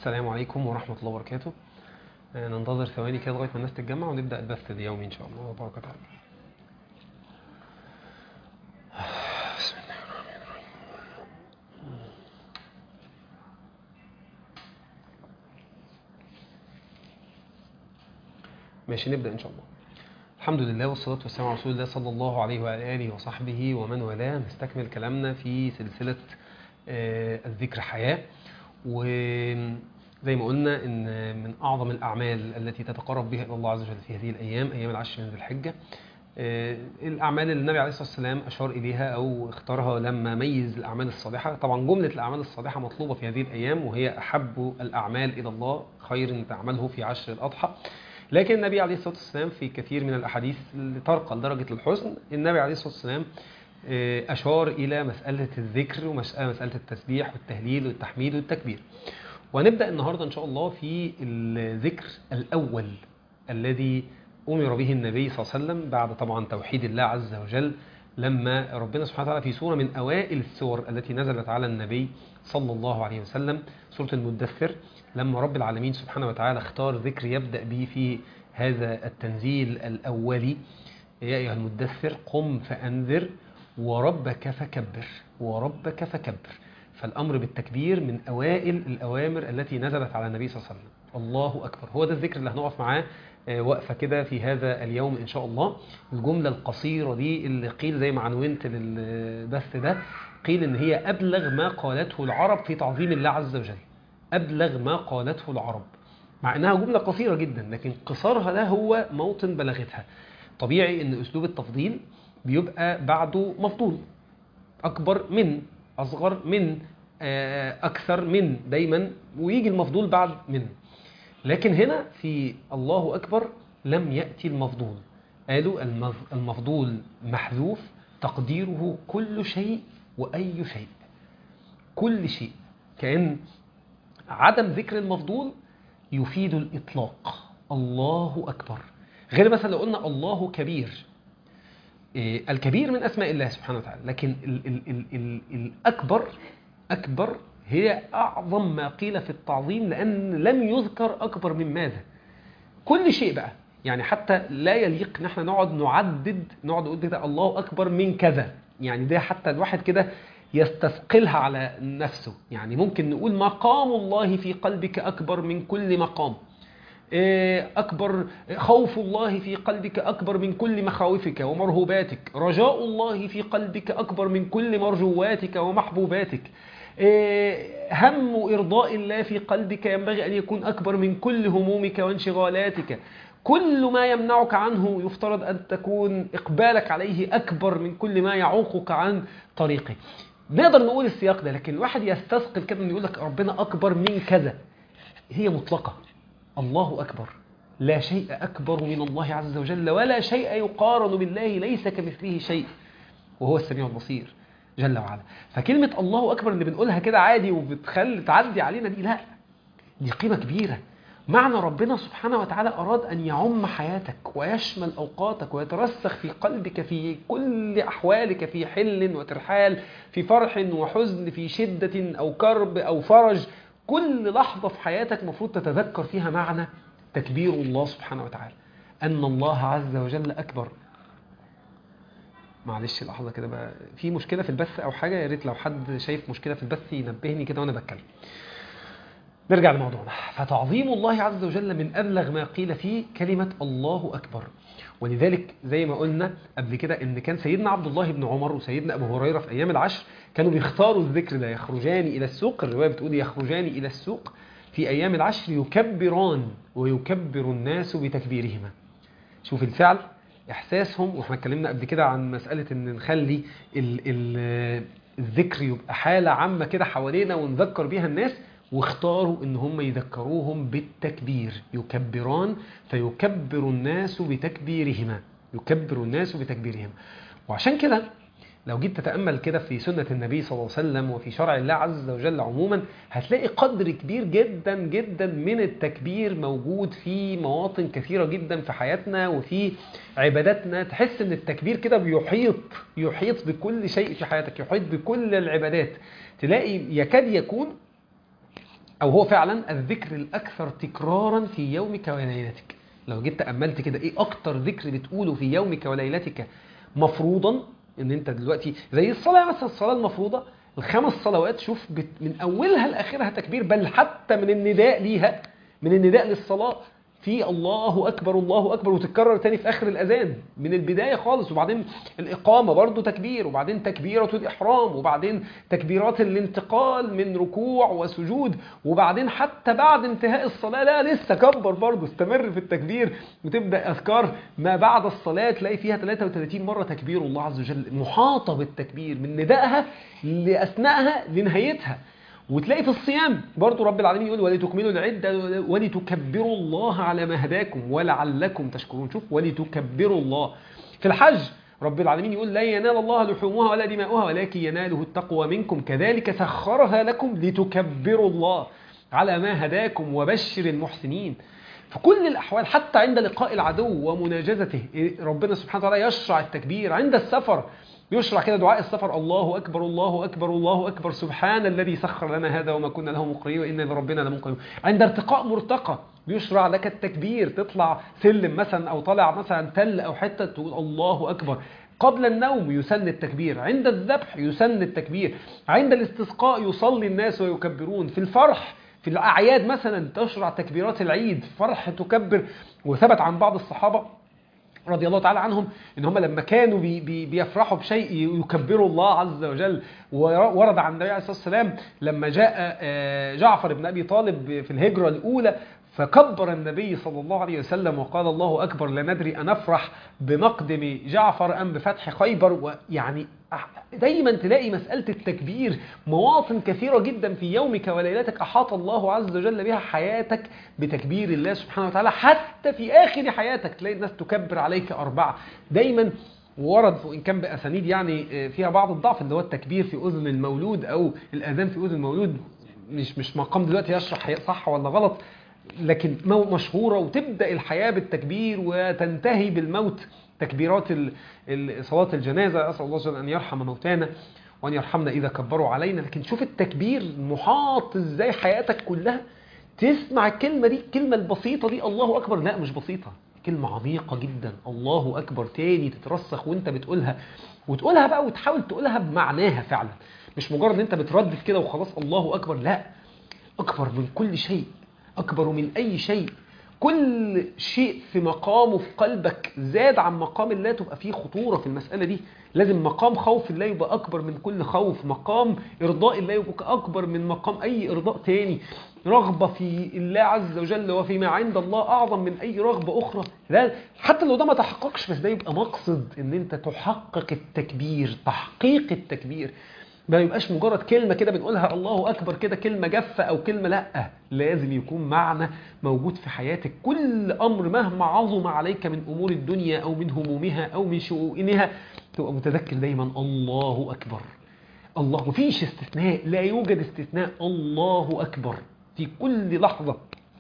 السلام عليكم ورحمة الله وبركاته آه، ننتظر ثواني كده لغاية ما الناس تتجمع ونبدأ البث اليومي إن شاء الله وبارك تعالى بسم الله الرحمن الرحيم ماشي نبدأ إن شاء الله الحمد لله والصلاة والسلام على رسول الله صلى الله عليه وعلى آله وصحبه ومن والاه نستكمل كلامنا في سلسلة آه، الذكر حياة وزي ما قلنا إن من أعظم الأعمال التي تتقرب بها إلى الله عز وجل في هذه الأيام أيام العشر من ذي الحجة آه، الأعمال اللي النبي عليه الصلاة والسلام أشار إليها أو اختارها لما ميز الأعمال الصالحة طبعا جملة الأعمال الصالحة مطلوبة في هذه الأيام وهي أحب الأعمال إلى الله خير تعمله في عشر الأضحى لكن النبي عليه الصلاة والسلام في كثير من الأحاديث اللي ترقى لدرجة الحسن النبي عليه الصلاة والسلام آه، أشار إلى مسألة الذكر ومسألة مسألة التسبيح والتهليل والتحميد والتكبير ونبدأ النهاردة إن شاء الله في الذكر الأول الذي أمر به النبي صلى الله عليه وسلم بعد طبعا توحيد الله عز وجل لما ربنا سبحانه وتعالى في سورة من أوائل السور التي نزلت على النبي صلى الله عليه وسلم سورة المدثر لما رب العالمين سبحانه وتعالى اختار ذكر يبدأ به في هذا التنزيل الأولي يا أيها المدثر قم فأنذر وربك فكبر وربك فكبر فالأمر بالتكبير من أوائل الأوامر التي نزلت على النبي صلى الله عليه وسلم الله أكبر هو ده الذكر اللي هنقف معاه آه، وقفة كده في هذا اليوم إن شاء الله الجملة القصيرة دي اللي قيل زي ما عنونت للبث ده قيل إن هي أبلغ ما قالته العرب في تعظيم الله عز وجل أبلغ ما قالته العرب مع إنها جملة قصيرة جدا لكن قصارها ده هو موطن بلاغتها طبيعي إن أسلوب التفضيل بيبقى بعده مفضول أكبر من أصغر من آه، أكثر من دايما ويجي المفضول بعد من لكن هنا في الله أكبر لم يأتي المفضول قالوا المف- المفضول محذوف تقديره كل شيء وأي شيء كل شيء كأن عدم ذكر المفضول يفيد الإطلاق الله أكبر غير مثلا لو قلنا الله كبير إيه، الكبير من أسماء الله سبحانه وتعالى لكن ال ال ال ال الأكبر أكبر هي أعظم ما قيل في التعظيم لأن لم يذكر أكبر من ماذا كل شيء بقى يعني حتى لا يليق ان احنا نقعد نعدد نقعد نقول كده الله اكبر من كذا يعني ده حتى الواحد كده يستثقلها على نفسه يعني ممكن نقول مقام الله في قلبك اكبر من كل مقام إيه، أكبر خوف الله في قلبك أكبر من كل مخاوفك ومرهوباتك رجاء الله في قلبك أكبر من كل مرجواتك ومحبوباتك إيه، هم إرضاء الله في قلبك ينبغي أن يكون أكبر من كل همومك وانشغالاتك كل ما يمنعك عنه يفترض أن تكون إقبالك عليه أكبر من كل ما يعوقك عن طريقه نقدر نقول السياق ده لكن الواحد يستثقل كده انه يقول لك ربنا أكبر من كذا هي مطلقة الله أكبر لا شيء أكبر من الله عز وجل ولا شيء يقارن بالله ليس كمثله شيء وهو السميع البصير جل وعلا فكلمة الله أكبر اللي بنقولها كده عادي وبتخلي تعدي علينا دي لا دي قيمة كبيرة معنى ربنا سبحانه وتعالى أراد أن يعم حياتك ويشمل أوقاتك ويترسخ في قلبك في كل أحوالك في حل وترحال في فرح وحزن في شدة أو كرب أو فرج كل لحظة في حياتك مفروض تتذكر فيها معنى تكبير الله سبحانه وتعالى أن الله عز وجل أكبر معلش لحظة كده بقى في مشكلة في البث أو حاجة يا ريت لو حد شايف مشكلة في البث ينبهني كده وأنا بتكلم نرجع لموضوعنا فتعظيم الله عز وجل من أبلغ ما قيل فيه كلمة الله أكبر ولذلك زي ما قلنا قبل كده ان كان سيدنا عبد الله بن عمر وسيدنا ابو هريره في ايام العشر كانوا بيختاروا الذكر ده يخرجان الى السوق الروايه بتقول يخرجان الى السوق في ايام العشر يكبران ويكبر الناس بتكبيرهما شوف الفعل احساسهم واحنا اتكلمنا قبل كده عن مساله ان نخلي ال ال الذكر يبقى حاله عامه كده حوالينا ونذكر بيها الناس واختاروا ان هم يذكروهم بالتكبير يكبران فيكبر الناس بتكبيرهما يكبر الناس بتكبيرهما وعشان كده لو جيت تتأمل كده في سنة النبي صلى الله عليه وسلم وفي شرع الله عز وجل عموما هتلاقي قدر كبير جدا جدا من التكبير موجود في مواطن كثيرة جدا في حياتنا وفي عباداتنا تحس ان التكبير كده بيحيط يحيط بكل شيء في حياتك يحيط بكل العبادات تلاقي يكاد يكون او هو فعلا الذكر الاكثر تكرارا في يومك وليلتك لو جيت تاملت كده ايه اكتر ذكر بتقوله في يومك وليلتك مفروضا ان انت دلوقتي زي الصلاه مثلا الصلاه المفروضه الخمس صلوات شوف بت من اولها لاخرها تكبير بل حتى من النداء ليها من النداء للصلاه في الله اكبر الله اكبر وتتكرر تاني في اخر الاذان من البدايه خالص وبعدين الاقامه برضو تكبير وبعدين تكبيره الاحرام وبعدين تكبيرات الانتقال من ركوع وسجود وبعدين حتى بعد انتهاء الصلاه لا لسه كبر برضو استمر في التكبير وتبدا اذكار ما بعد الصلاه تلاقي فيها 33 مره تكبير الله عز وجل محاطه بالتكبير من ندائها لاثنائها لنهايتها وتلاقي في الصيام برضو رب العالمين يقول ولتكملوا العدة ولتكبروا الله على ما هداكم ولعلكم تشكرون شوف ولتكبروا الله في الحج رب العالمين يقول لا ينال الله لحومها ولا دماؤها ولكن يناله التقوى منكم كذلك سخرها لكم لتكبروا الله على ما هداكم وبشر المحسنين في كل الأحوال حتى عند لقاء العدو ومناجزته ربنا سبحانه وتعالى يشرع التكبير عند السفر يشرع كده دعاء السفر الله أكبر الله أكبر الله أكبر سبحان الذي سخر لنا هذا وما كنا له مقرين وإنا لربنا لمنقلبون عند ارتقاء مرتقى يشرع لك التكبير تطلع سلم مثلا أو طالع مثلا تل أو حتة تقول الله أكبر قبل النوم يسن التكبير عند الذبح يسن التكبير عند الاستسقاء يصلي الناس ويكبرون في الفرح في الأعياد مثلا تشرع تكبيرات العيد فرح تكبر وثبت عن بعض الصحابة رضي الله تعالى عنهم ان هم لما كانوا بي بي بيفرحوا بشيء يكبروا الله عز وجل ورد عن النبي عليه الصلاه والسلام لما جاء جعفر بن ابي طالب في الهجره الاولى فكبر النبي صلى الله عليه وسلم وقال الله اكبر لا ندري انفرح بمقدم جعفر ام بفتح خيبر ويعني دايما تلاقي مسألة التكبير مواطن كثيرة جدا في يومك وليلتك أحاط الله عز وجل بها حياتك بتكبير الله سبحانه وتعالى حتى في آخر حياتك تلاقي الناس تكبر عليك أربعة دايما ورد وإن كان بأسانيد يعني فيها بعض الضعف اللي هو التكبير في أذن المولود أو الأذان في أذن المولود مش مش مقام دلوقتي يشرح صح ولا غلط لكن مشهورة وتبدأ الحياة بالتكبير وتنتهي بالموت تكبيرات صلاة الجنازة أسأل الله جل أن يرحم موتانا وأن يرحمنا إذا كبروا علينا لكن شوف التكبير محاط إزاي حياتك كلها تسمع الكلمة دي الكلمة البسيطة دي الله أكبر لا مش بسيطة كلمة عميقة جدا الله أكبر تاني تترسخ وانت بتقولها وتقولها بقى وتحاول تقولها بمعناها فعلا مش مجرد ان انت بتردد كده وخلاص الله أكبر لا أكبر من كل شيء أكبر من أي شيء كل شيء في مقامه في قلبك زاد عن مقام الله تبقى فيه خطورة في المسألة دي لازم مقام خوف الله يبقى أكبر من كل خوف مقام إرضاء الله يبقى أكبر من مقام أي إرضاء تاني رغبة في الله عز وجل وفيما عند الله أعظم من أي رغبة أخرى لا حتى لو ده ما تحققش بس ده يبقى مقصد إن أنت تحقق التكبير تحقيق التكبير ما يبقاش مجرد كلمة كده بنقولها الله أكبر كده كلمة جافة أو كلمة لأ لازم يكون معنى موجود في حياتك كل أمر مهما عظم عليك من أمور الدنيا أو من همومها أو من شؤونها تبقى متذكر دايما الله أكبر الله مفيش استثناء لا يوجد استثناء الله أكبر في كل لحظة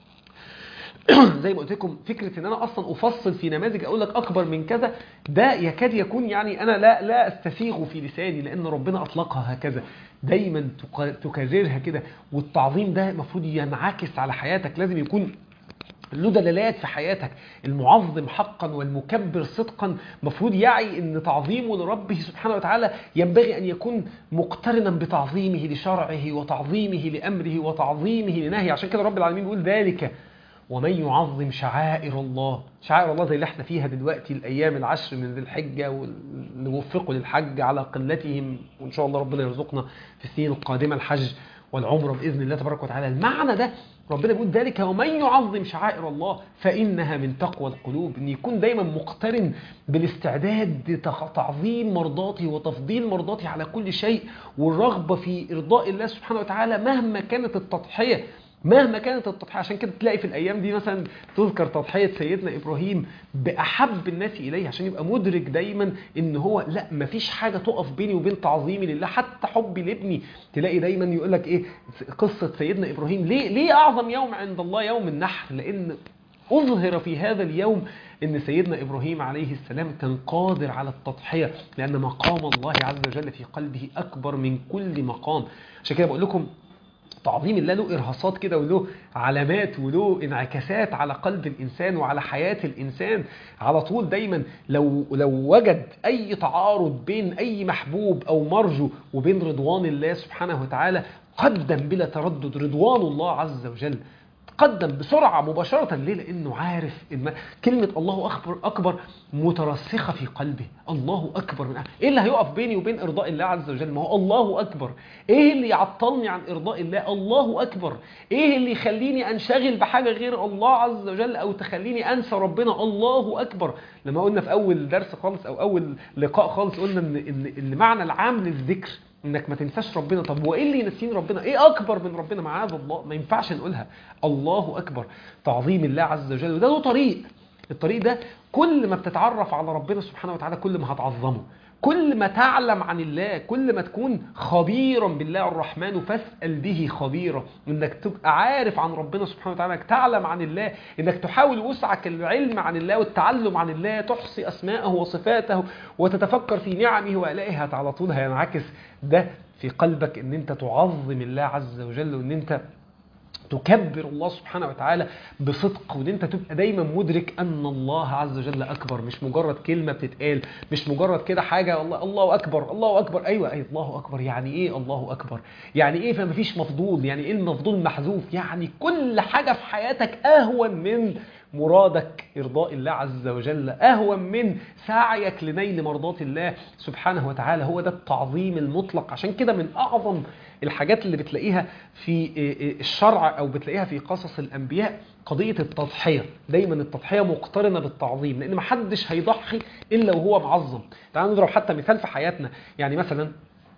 زي ما قلت لكم فكرة ان انا اصلا افصل في نماذج اقول لك اكبر من كذا ده يكاد يكون يعني انا لا لا استسيغه في لساني لان ربنا اطلقها هكذا دايما تكررها كده والتعظيم ده المفروض ينعكس على حياتك لازم يكون له دلالات في حياتك المعظم حقا والمكبر صدقا مفروض يعي ان تعظيمه لربه سبحانه وتعالى ينبغي ان يكون مقترنا بتعظيمه لشرعه وتعظيمه لامره وتعظيمه لنهيه عشان كده رب العالمين بيقول ذلك ومن يعظم شعائر الله شعائر الله زي اللي احنا فيها دلوقتي الايام العشر من ذي الحجه واللي وفقوا للحج على قلتهم وان شاء الله ربنا يرزقنا في السنين القادمه الحج والعمره باذن الله تبارك وتعالى المعنى ده ربنا بيقول ذلك ومن يعظم شعائر الله فانها من تقوى القلوب ان يكون دايما مقترن بالاستعداد تعظيم مرضاته وتفضيل مرضاته على كل شيء والرغبه في ارضاء الله سبحانه وتعالى مهما كانت التضحيه مهما كانت التضحية عشان كده تلاقي في الأيام دي مثلا تذكر تضحية سيدنا إبراهيم بأحب الناس إليه عشان يبقى مدرك دايما إن هو لا مفيش حاجة تقف بيني وبين تعظيمي لله حتى حبي لابني تلاقي دايما يقول لك إيه قصة سيدنا إبراهيم ليه ليه أعظم يوم عند الله يوم النحر لأن أظهر في هذا اليوم ان سيدنا ابراهيم عليه السلام كان قادر على التضحيه لان مقام الله عز وجل في قلبه اكبر من كل مقام عشان كده بقول لكم تعظيم الله له ارهاصات كده وله علامات وله انعكاسات على قلب الانسان وعلى حياه الانسان على طول دايما لو لو وجد اي تعارض بين اي محبوب او مرجو وبين رضوان الله سبحانه وتعالى قدم بلا تردد رضوان الله عز وجل قدم بسرعة مباشرة ليه؟ لأنه عارف إن كلمة الله أكبر أكبر مترسخة في قلبه الله أكبر من أحد. إيه اللي هيقف بيني وبين إرضاء الله عز وجل ما هو الله أكبر إيه اللي يعطلني عن إرضاء الله الله أكبر إيه اللي يخليني أنشغل بحاجة غير الله عز وجل أو تخليني أنسى ربنا الله أكبر لما قلنا في أول درس خالص أو أول لقاء خالص قلنا إن, إن المعنى العام للذكر انك ما تنساش ربنا طب وايه اللي ينسيني ربنا ايه اكبر من ربنا معاذ الله ما ينفعش نقولها الله اكبر تعظيم الله عز وجل وده له طريق الطريق ده كل ما بتتعرف على ربنا سبحانه وتعالى كل ما هتعظمه كل ما تعلم عن الله كل ما تكون خبيرا بالله الرحمن فاسأل به خبيرا انك تبقى عارف عن ربنا سبحانه وتعالى انك تعلم عن الله انك تحاول وسعك العلم عن الله والتعلم عن الله تحصي اسماءه وصفاته وتتفكر في نعمه والائه على طول هينعكس ده في قلبك ان انت تعظم الله عز وجل وان انت تكبر الله سبحانه وتعالى بصدق وان انت تبقى دايما مدرك ان الله عز وجل اكبر مش مجرد كلمه بتتقال مش مجرد كده حاجه الله الله اكبر الله اكبر ايوه اي الله اكبر يعني ايه الله اكبر يعني ايه فما فيش مفضول يعني ايه المفضول محذوف يعني كل حاجه في حياتك اهون من مرادك إرضاء الله عز وجل أهون من سعيك لنيل مرضات الله سبحانه وتعالى هو ده التعظيم المطلق عشان كده من أعظم الحاجات اللي بتلاقيها في الشرع أو بتلاقيها في قصص الأنبياء قضية التضحية دايما التضحية مقترنة بالتعظيم لأن محدش هيضحي إلا وهو معظم تعالوا نضرب حتى مثال في حياتنا يعني مثلا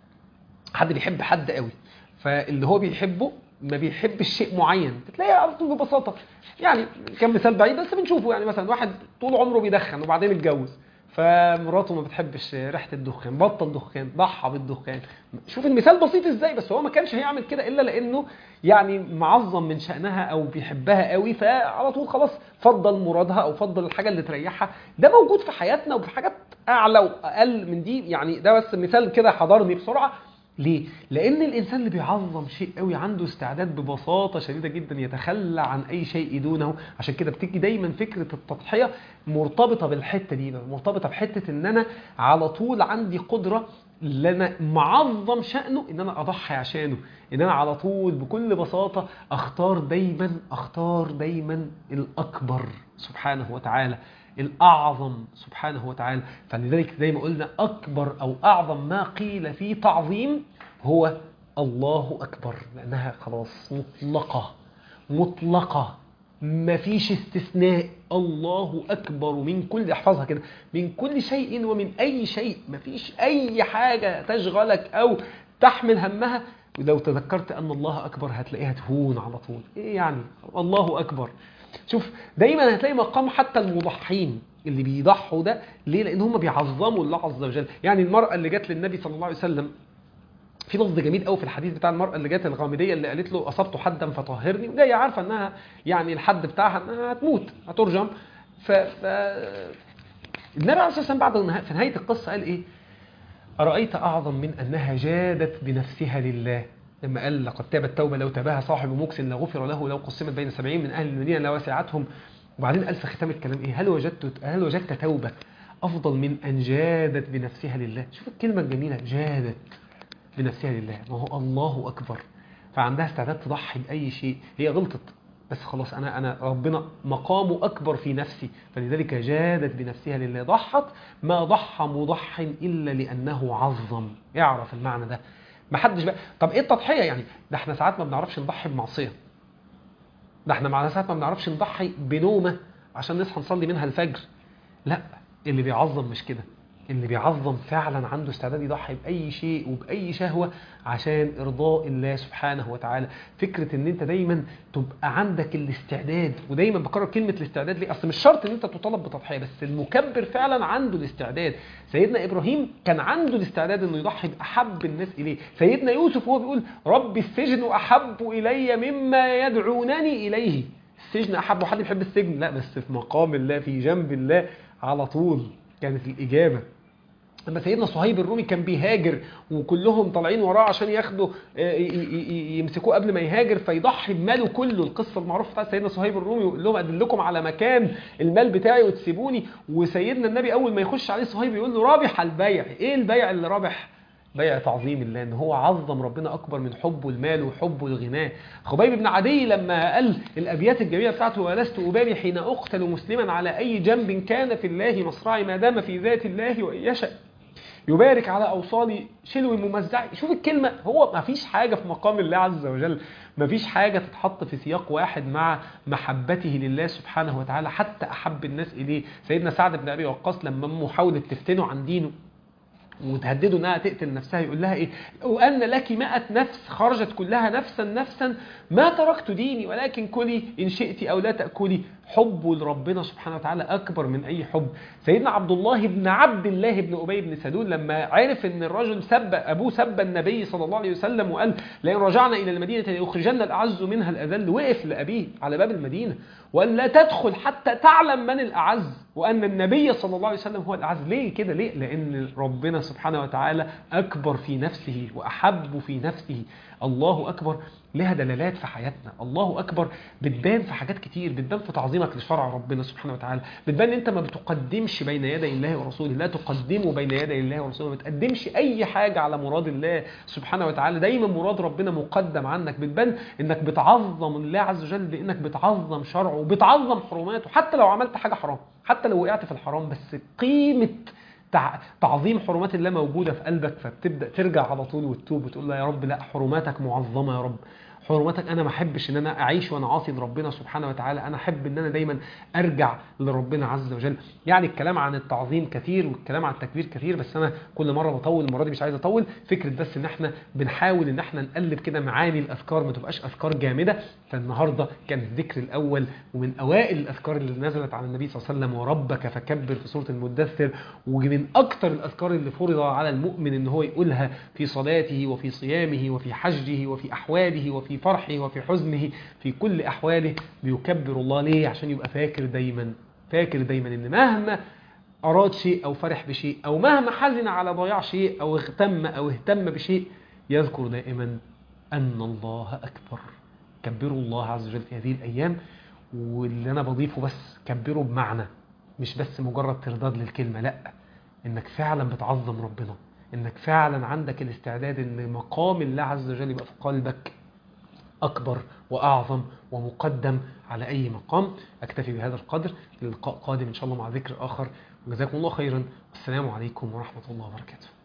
حد بيحب حد قوي فاللي هو بيحبه ما بيحبش شيء معين تلاقيها على طول ببساطه يعني كان مثال بعيد بس بنشوفه يعني مثلا واحد طول عمره بيدخن وبعدين اتجوز فمراته ما بتحبش ريحه الدخان بطل دخان ضحى بالدخان شوف المثال بسيط ازاي بس هو ما كانش هيعمل كده الا لانه يعني معظم من شانها او بيحبها قوي فعلى طول خلاص فضل مرادها او فضل الحاجه اللي تريحها ده موجود في حياتنا وفي حاجات اعلى واقل من دي يعني ده بس مثال كده حضرني بسرعه ليه؟ لأن الإنسان اللي بيعظم شيء قوي عنده استعداد ببساطة شديدة جدا يتخلى عن أي شيء دونه عشان كده بتيجي دايما فكرة التضحية مرتبطة بالحتة دي مرتبطة بحتة إن أنا على طول عندي قدرة اللي أنا معظم شأنه إن أنا أضحي عشانه إن أنا على طول بكل بساطة أختار دايما أختار دايما الأكبر سبحانه وتعالى الأعظم سبحانه وتعالى فلذلك زي ما قلنا أكبر أو أعظم ما قيل في تعظيم هو الله أكبر لأنها خلاص مطلقة مطلقة ما فيش استثناء الله أكبر من كل احفظها كده من كل شيء ومن أي شيء ما فيش أي حاجة تشغلك أو تحمل همها ولو تذكرت أن الله أكبر هتلاقيها تهون على طول إيه يعني الله أكبر شوف دايما هتلاقي مقام حتى المضحين اللي بيضحوا ده ليه لان هم بيعظموا الله عز وجل يعني المراه اللي جت للنبي صلى الله عليه وسلم في لفظ جميل قوي في الحديث بتاع المراه اللي جت الغامديه اللي قالت له اصبت حدا فطهرني وجايه عارفه انها يعني الحد بتاعها انها هتموت هترجم ف, ف... النبي عليه الصلاه والسلام بعد في نهايه القصه قال ايه ارايت اعظم من انها جادت بنفسها لله لما قال لقد تابت توبة لو تابها صاحب موكس لغفر له لو قسمت بين سبعين من أهل المدينة لوسعتهم وبعدين قال في ختام الكلام إيه هل وجدت هل وجدت توبة أفضل من أن جادت بنفسها لله شوف الكلمة الجميلة جادت بنفسها لله ما هو الله أكبر فعندها استعداد تضحي بأي شيء هي غلطت بس خلاص أنا أنا ربنا مقامه أكبر في نفسي فلذلك جادت بنفسها لله ضحت ما ضحى مضح إلا لأنه عظم اعرف المعنى ده ما حدش بقى طب ايه التضحيه يعني ده احنا ساعات ما بنعرفش نضحي بمعصيه ده احنا مع ساعات ما بنعرفش نضحي بنومه عشان نصحى نصلي منها الفجر لا اللي بيعظم مش كده اللي بيعظم فعلا عنده استعداد يضحي بأي شيء وبأي شهوة عشان إرضاء الله سبحانه وتعالى فكرة ان انت دايما تبقى عندك الاستعداد ودايما بكرر كلمة الاستعداد ليه اصل مش شرط ان انت تطالب بتضحية بس المكبر فعلا عنده الاستعداد سيدنا إبراهيم كان عنده الاستعداد انه يضحي بأحب الناس إليه سيدنا يوسف وهو بيقول رب السجن أحب إلي مما يدعونني إليه السجن أحب حد بيحب السجن لا بس في مقام الله في جنب الله على طول كانت الإجابة لما سيدنا صهيب الرومي كان بيهاجر وكلهم طالعين وراه عشان ياخدوا آه، ي- ي- ي- يمسكوه قبل ما يهاجر فيضحي بماله كله القصه المعروفه بتاعت سيدنا صهيب الرومي ويقول لهم ادلكم على مكان المال بتاعي وتسيبوني وسيدنا النبي اول ما يخش عليه صهيب يقول له رابح البيع ايه البيع اللي رابح بيع تعظيم الله ان هو عظم ربنا اكبر من حبه المال وحبه الغناء خبيب بن عدي لما قال الابيات الجميله بتاعته ولست ابالي حين اقتل مسلما على اي جنب كان في الله مصرعي ما دام في ذات الله وان يشاء يبارك على اوصالي شلوي ممزعي شوف الكلمه هو ما فيش حاجه في مقام الله عز وجل ما فيش حاجه تتحط في سياق واحد مع محبته لله سبحانه وتعالى حتى احب الناس اليه سيدنا سعد بن ابي وقاص لما امه حاولت تفتنه عن دينه وتهدده انها تقتل نفسها يقول لها ايه وان لك مئة نفس خرجت كلها نفسا نفسا ما تركت ديني ولكن كلي ان شئت او لا تاكلي حبه لربنا سبحانه وتعالى اكبر من اي حب سيدنا عبد الله بن عبد الله بن ابي بن سلول لما عرف ان الرجل سب ابوه سب النبي صلى الله عليه وسلم وقال لئن رجعنا الى المدينه ليخرجن الاعز منها الاذل وقف لابيه على باب المدينه وقال لا تدخل حتى تعلم من الاعز وان النبي صلى الله عليه وسلم هو الاعز ليه كده ليه لان ربنا سبحانه وتعالى اكبر في نفسه واحب في نفسه الله اكبر لها دلالات في حياتنا الله اكبر بتبان في حاجات كتير بتبان في تعظيمك لشرع ربنا سبحانه وتعالى بتبان ان انت ما بتقدمش بين يدي الله ورسوله لا تقدموا بين يدي الله ورسوله ما بتقدمش اي حاجه على مراد الله سبحانه وتعالى دايما مراد ربنا مقدم عنك بتبان انك بتعظم الله عز وجل بانك بتعظم شرعه وبتعظم حرماته حتى لو عملت حاجه حرام حتى لو وقعت في الحرام بس قيمه تع- تعظيم حرمات الله موجوده في قلبك فبتبدا ترجع على طول وتتوب وتقول له يا رب لا حرماتك معظمه يا رب حرماتك انا ما احبش ان انا اعيش وانا عاصي لربنا سبحانه وتعالى انا احب ان انا دايما ارجع لربنا عز وجل يعني الكلام عن التعظيم كثير والكلام عن التكبير كثير بس انا كل مره بطول المره دي مش عايز اطول فكره بس ان احنا بنحاول ان احنا نقلب كده معاني الاذكار ما تبقاش اذكار جامده فالنهارده كان الذكر الاول ومن اوائل الاذكار اللي نزلت على النبي صلى الله عليه وسلم وربك فكبر في سوره المدثر ومن اكتر الاذكار اللي فرض على المؤمن ان هو يقولها في صلاته وفي صيامه وفي حجه وفي احواله وفي فرحه وفي حزنه في كل احواله بيكبر الله ليه عشان يبقى فاكر دايما فاكر دايما ان مهما اراد شيء او فرح بشيء او مهما حزن على ضياع شيء او اغتم او اهتم بشيء يذكر دائما ان الله اكبر كبروا الله عز وجل في هذه الايام واللي انا بضيفه بس كبروا بمعنى مش بس مجرد ترداد للكلمه لا انك فعلا بتعظم ربنا انك فعلا عندك الاستعداد ان مقام الله عز وجل يبقى في قلبك أكبر وأعظم ومقدم على أي مقام أكتفي بهذا القدر للقاء قادم إن شاء الله مع ذكر آخر وجزاكم الله خيرا والسلام عليكم ورحمة الله وبركاته